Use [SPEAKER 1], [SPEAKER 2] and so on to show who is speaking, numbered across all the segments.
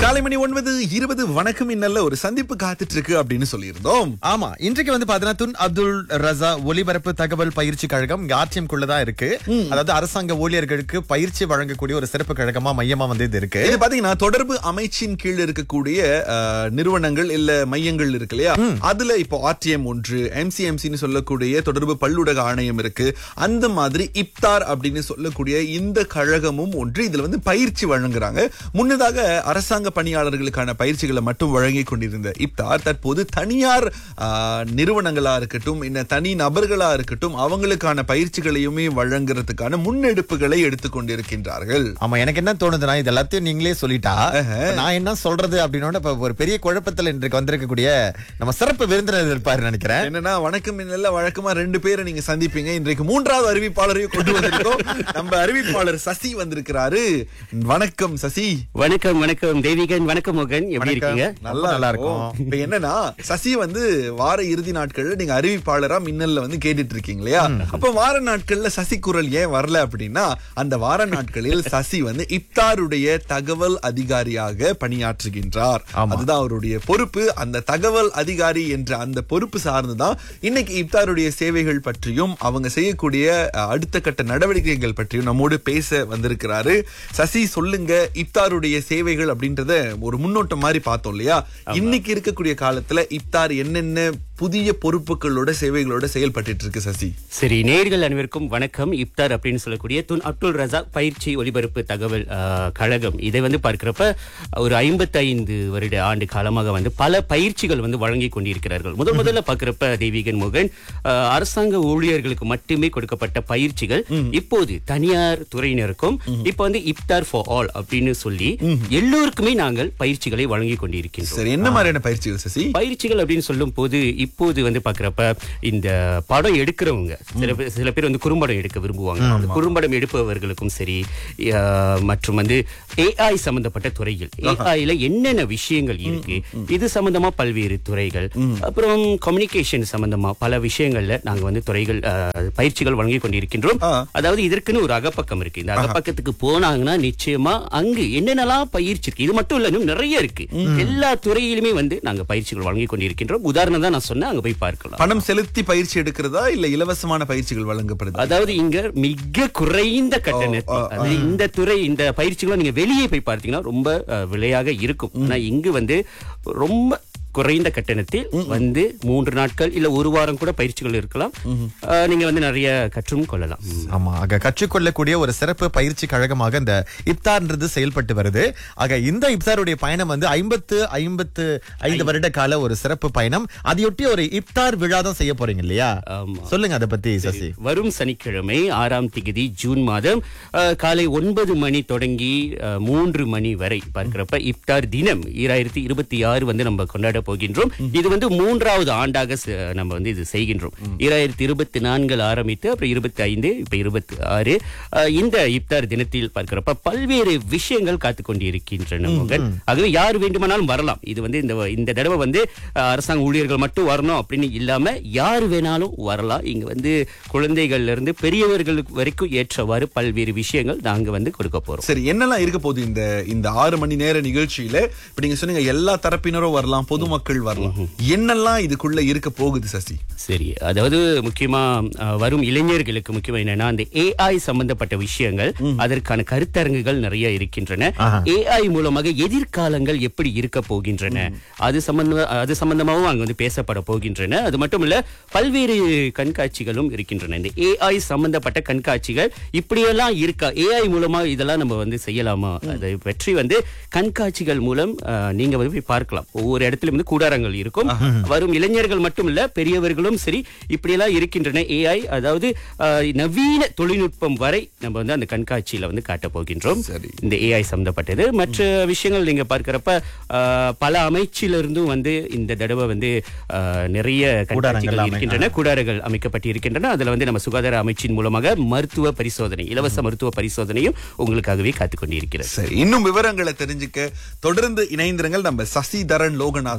[SPEAKER 1] காலை மணி ஒன்பது இருபது வணக்கம் இன்னல்ல ஒரு சந்திப்பு காத்துட்டு இருக்கு அப்படின்னு சொல்லியிருந்தோம்
[SPEAKER 2] ஆமா இன்றைக்கு வந்து பாத்தீங்கன்னா துன் அப்துல் ரசா ஒலிபரப்பு தகவல் பயிற்சி கழகம் இங்க ஆர்டிஎம்குள்ளதான் இருக்கு அதாவது அரசாங்க ஊழியர்களுக்கு பயிற்சி வழங்கக்கூடிய ஒரு சிறப்பு கழகமா மையமா வந்து இது இருக்கு
[SPEAKER 1] இது பாத்தீங்கன்னா தொடர்பு அமைச்சின் கீழ் இருக்கக்கூடிய அஹ், நிறுவனங்கள் இல்ல மையங்கள் இருக்கு இல்லையா அதுல இப்போ ஆர்டிஎம் ஒன்று எம்சிஎம்சின்னு சொல்லக்கூடிய தொடர்பு பல்லுடக ஆணையம் இருக்கு அந்த மாதிரி இப்தார் அப்படின்னு சொல்லக்கூடிய இந்த கழகமும் ஒன்று இதுல வந்து பயிற்சி வழங்குறாங்க முன்னதாக அரசாங்க பணியாளர்களுக்கான பயிற்சிகளை மட்டும் வழங்கி கொண்டிருந்த இப்தார் தற்போது தனியார் அஹ், நிறுவனங்களா இருக்கட்டும் இன்ன தனி நபர்களா இருக்கட்டும் அவங்களுக்கான பயிற்சிகளையுமே வழங்குறதுக்கான முன்னெடுப்புகளை எடுத்துக்கொண்டிருக்கின்றார்கள்
[SPEAKER 2] ஆமா எனக்கு என்ன தோணுதுன்னா இது எல்லாத்தையும் நீங்களே சொல்லிட்டா நான் என்ன சொல்றது அப்படின்னு இப்ப ஒரு பெரிய குழப்பத்துல இன்றைக்கு வந்திருக்கக்கூடிய நம்ம சிறப்பு விருந்தினர் இருப்பாரு நினைக்கிறேன்
[SPEAKER 1] என்னன்னா வணக்கம் இன்னல்ல வழக்கமா ரெண்டு பேரை நீங்க சந்திப்பீங்க இன்றைக்கு மூன்றாவது அறிவிப்பாளரையும் கொண்டு வந்திருக்கோம் நம்ம அறிவிப்பாளர் சசி வந்திருக்கிறாரு வணக்கம் சசி
[SPEAKER 3] வணக்கம் வணக்கம் தேவிகன் வணக்கம் மோகன் எப்படி இருக்கீங்க
[SPEAKER 2] நல்லா நல்லா இருக்கும்
[SPEAKER 1] இப்ப என்னன்னா சசி வந்து வார இறுதி நாட்கள்ல நீங்க அறிவிப்பாளரா மின்னல்ல வந்து கேட்டுட்டு இருக்கீங்க இல்லையா அப்ப வார நாட்கள்ல சசி குரல் ஏன் வரல அப்படின்னா அந்த வார நாட்களில் சசி வந்து இப்தாருடைய தகவல் அதிகாரியாக பணியாற்றுகின்றார் அதுதான் அவருடைய பொறுப்பு அந்த தகவல் அதிகாரி என்ற அந்த பொறுப்பு சார்ந்துதான் இன்னைக்கு இப்தாருடைய சேவைகள் பற்றியும் அவங்க செய்யக்கூடிய அஹ், அடுத்த கட்ட நடவடிக்கைகள் பற்றியும் நம்மோடு பேச வந்திருக்கிறாரு சசி சொல்லுங்க இப்தாருடைய சேவைகள் அப்படின்றத ஒரு முன்னோட்டம் மாதிரி பார்த்தோம் இல்லையா இன்னைக்கு இருக்கக்கூடிய காலத்துல இப்தார் என்னென்ன புதிய பொறுப்புகளோட சேவைகளோட செயல்பட்டு இருக்கு சசி
[SPEAKER 3] சரி நேர்கள் அனைவருக்கும் வணக்கம் இப்தார் அப்படின்னு சொல்லக்கூடிய துன் அப்துல் ரசா பயிற்சி ஒலிபரப்பு தகவல் ஆ, கழகம் இதை வந்து பார்க்கிறப்ப ஒரு 55 வருட ஆண்டு காலமாக வந்து பல பயிற்சிகள் வந்து வழங்கி கொண்டிருக்கிறார்கள் முதல் முதல்ல பார்க்கிறப்ப தேவிகன் மோகன் ஆ, அரசாங்க ஊழியர்களுக்கு மட்டுமே கொடுக்கப்பட்ட பயிற்சிகள் இப்போது தனியார் துறையினருக்கும் இப்போ வந்து இப்தார் ஃபார் ஆல் அப்படின்னு சொல்லி எல்லோருக்குமே நாங்கள் பயிற்சிகளை வழங்கி கொண்டிருக்கின்றோம்
[SPEAKER 1] சரி என்ன மாதிரியான பயிற்சிகள் சசி
[SPEAKER 3] பயிற்சிகள் அப்படின்னு சொல்லும் போது இப்போது வந்து பாக்குறப்ப இந்த படம் எடுக்கிறவங்க சில பேர் சில பேர் வந்து குறும்படம் எடுக்க விரும்புவாங்க அந்த குறும்படம் எடுப்பவர்களுக்கும் சரி அஹ், மற்றும் வந்து ஏஐ சம்பந்தப்பட்ட துறைகள் ஏஐல என்னென்ன விஷயங்கள் இருக்கு இது சம்பந்தமா பல்வேறு துறைகள் அப்புறம் கம்யூனிகேஷன் சம்பந்தமா பல விஷயங்கள்ல நாங்க வந்து துறைகள் அஹ், பயிற்சிகள் வழங்கி கொண்டிருக்கின்றோம்
[SPEAKER 1] ஆ.
[SPEAKER 3] அதாவது இதற்குன்னு ஒரு அகப்பக்கம் இருக்கு இந்த அகப்பக்கத்துக்கு போனாங்கன்னா நிச்சயமா அங்கு என்னென்னலாம் பயிற்சி இருக்கு இது மட்டும் இல்ல இன்னும் நிறைய இருக்கு எல்லா துறையிலுமே வந்து நாங்க பயிற்சிகள் வழங்கி கொண்டிருக்கின்றோம் உதாரணம் தான் நான் சொன்னேன் அங்க போய் பார்க்கலாம்
[SPEAKER 1] பணம் செலுத்தி பயிற்சி எடுக்கிறதா இல்ல இலவசமான பயிற்சிகள் வழங்கப்படுதா
[SPEAKER 3] அதாவது இங்க மிக குறைந்த கட்டணத்தில் அது இந்த துறை இந்த பயிற்சிகளை நீங்க வெளியே போய் பார்த்தீங்கன்னா ரொம்ப அஹ், விலையாக இருக்கும் ஆனா இங்கு வந்து ரொம்ப குறைந்த கட்டணத்தில் வந்து மூன்று நாட்கள் இல்ல ஒரு வாரம் கூட பயிற்சிகள் இருக்கலாம் அஹ், நீங்க வந்து நிறைய கற்றும் கொள்ளலாம்
[SPEAKER 2] ஆமா ஆக கற்றுக்கொள்ளக்கூடிய ஒரு சிறப்பு பயிற்சி கழகமாக இந்த இப்தார்ன்றது செயல்பட்டு வருது ஆக இந்த இப்தாருடைய பயணம் வந்து ஐம்பத்து ஐம்பத்து ஐந்து வருட கால ஒரு சிறப்பு பயணம் அதையொட்டி ஒரு இப்தார் விழா தான் செய்ய போறீங்க இல்லையா
[SPEAKER 3] ஆமா.
[SPEAKER 2] சொல்லுங்க அதை பத்தி சசி
[SPEAKER 3] வரும் சனிக்கிழமை ஆறாம் திகதி ஜூன் மாதம் அஹ், காலை ஒன்பது மணி தொடங்கி அஹ், மூன்று மணி வரை பார்க்கிறப்ப இப்தார் தினம் ஈராயிரத்தி இருபத்தி ஆறு வந்து நம்ம கொண்டாட போகின்றோம் இது வந்து மூன்றாவது ஆண்டாக ச- நம்ம வந்து இது செய்கின்றோம் ஈராயிரத்தி இருபத்தி நான்கில் ஆரம்பித்து அப்புறம் இருபத்தி ஐந்து இப்ப இருபத்தி ஆறு அஹ், இந்த இப்தார் தினத்தில் பார்க்கிறப்ப பல்வேறு விஷயங்கள் காத்து கொண்டிருக்கின்றன மோகன் ஆகவே யார் வேண்டுமானாலும் வரலாம் இது வந்து இந்த இந்த தடவை வந்து அஹ், அரசாங்க ஊழியர்கள் மட்டும் வரணும் அப்படின்னு இல்லாம யார் வேணாலும் வரலாம் இங்க வந்து குழந்தைகள்ல இருந்து பெரியவர்கள் வரைக்கும் ஏற்றவாறு பல்வேறு விஷயங்கள் நாங்க வந்து கொடுக்க போறோம்
[SPEAKER 1] சரி என்னெல்லாம் இருக்க போகுது இந்த இந்த ஆறு மணி நேர நிகழ்ச்சியில இப்ப நீங்க சொன்னீங்க எல்லா தரப்பினரும் வரலாம் பொதுமக்கள் வரலாம் என்னெல்லாம் இதுக்குள்ள இருக்க போகுது சசி
[SPEAKER 3] சரி அதாவது முக்கியமா அஹ், வரும் இளைஞர்களுக்கு முக்கியமா என்னன்னா அந்த ஏஐ சம்பந்தப்பட்ட விஷயங்கள் அதற்கான கருத்தரங்குகள் நிறைய இருக்கின்றன ஏஐ மூலமாக எதிர்காலங்கள் எப்படி இருக்க போகின்றன அது சம்பந்த அது சம்பந்தமாகவும் அங்க வந்து பேசப்பட போகின்றன அது மட்டும் இல்ல பல்வேறு கண்காட்சிகளும் இருக்கின்றன இந்த ஏஐ சம்பந்தப்பட்ட கண்காட்சிகள் இப்படியெல்லாம் இருக்கா ஏஐ மூலமா இதெல்லாம் நம்ம வந்து செய்யலாமா அதை பற்றி வந்து கண்காட்சிகள் மூலம் அஹ், நீங்க வந்து போய் பார்க்கலாம் ஒவ்வொரு இடத்துல வந்து கூடாரங்கள் இருக்கும் வரும் இளைஞர்கள் மட்டும் இல்ல பெரியவர்களும் சரி இப்படியெல்லாம் இருக்கின்றன ஏஐ அதாவது அஹ், நவீன தொழில்நுட்பம் வரை நம்ம வந்து அந்த கண்காட்சியில வந்து காட்ட போகின்றோம்
[SPEAKER 1] சரி.
[SPEAKER 3] இந்த ஏஐ சம்பந்தப்பட்டது மற்ற விஷயங்கள் நீங்க பார்க்கிறப்ப அஹ், பல அமைச்சிலிருந்தும் வந்து இந்த தடவை வந்து அஹ், நிறைய கண்காட்சிகள்
[SPEAKER 2] அமை-
[SPEAKER 3] இருக்கின்றன கூடாரங்கள் அமைக்கப்பட்டிருக்கின்றன அதுல வந்து நம்ம சுகாதார அமைச்சின் மூலமாக மருத்துவ பரிசோதனை இலவச மருத்துவ பரிசோதனையும் உங்களுக்காகவே காத்துக் கொண்டிருக்கிறது
[SPEAKER 1] சரி இன்னும் விவரங்களை தெரிஞ்சுக்க தொடர்ந்து இணைந்திருங்கள் நம்ம சசிதரன் லோகநாதன்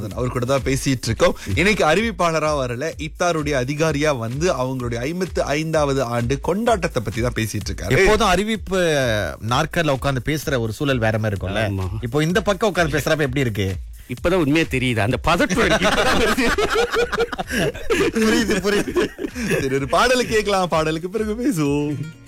[SPEAKER 1] ராமநாதன் அவர் கூட தான் பேசிட்டு இருக்கோம் இன்னைக்கு அறிவிப்பாளரா வரல இப்தாருடைய அதிகாரியா வந்து அவங்களுடைய ஐம்பத்து ஐந்தாவது ஆண்டு கொண்டாட்டத்தை பத்தி தான் பேசிட்டு இருக்காரு
[SPEAKER 2] எப்போதும் அறிவிப்பு நாற்கர்ல உட்கார்ந்து பேசுற ஒரு சூழல் வேற மாதிரி இருக்கும்ல
[SPEAKER 3] ஆமா.
[SPEAKER 2] இப்போ இந்த பக்கம் உட்கார்ந்து பேசுறப்ப எப்படி இருக்கு
[SPEAKER 3] இப்பதான் உண்மையா தெரியுது அந்த பதற்றம் எனக்கு இப்பதான் வருது.
[SPEAKER 2] புரியுது புரியுது
[SPEAKER 1] சரி ஒரு பாடலுக்கு கேட்கலாம் பாடலுக்கு பிறகு பேசுவோம்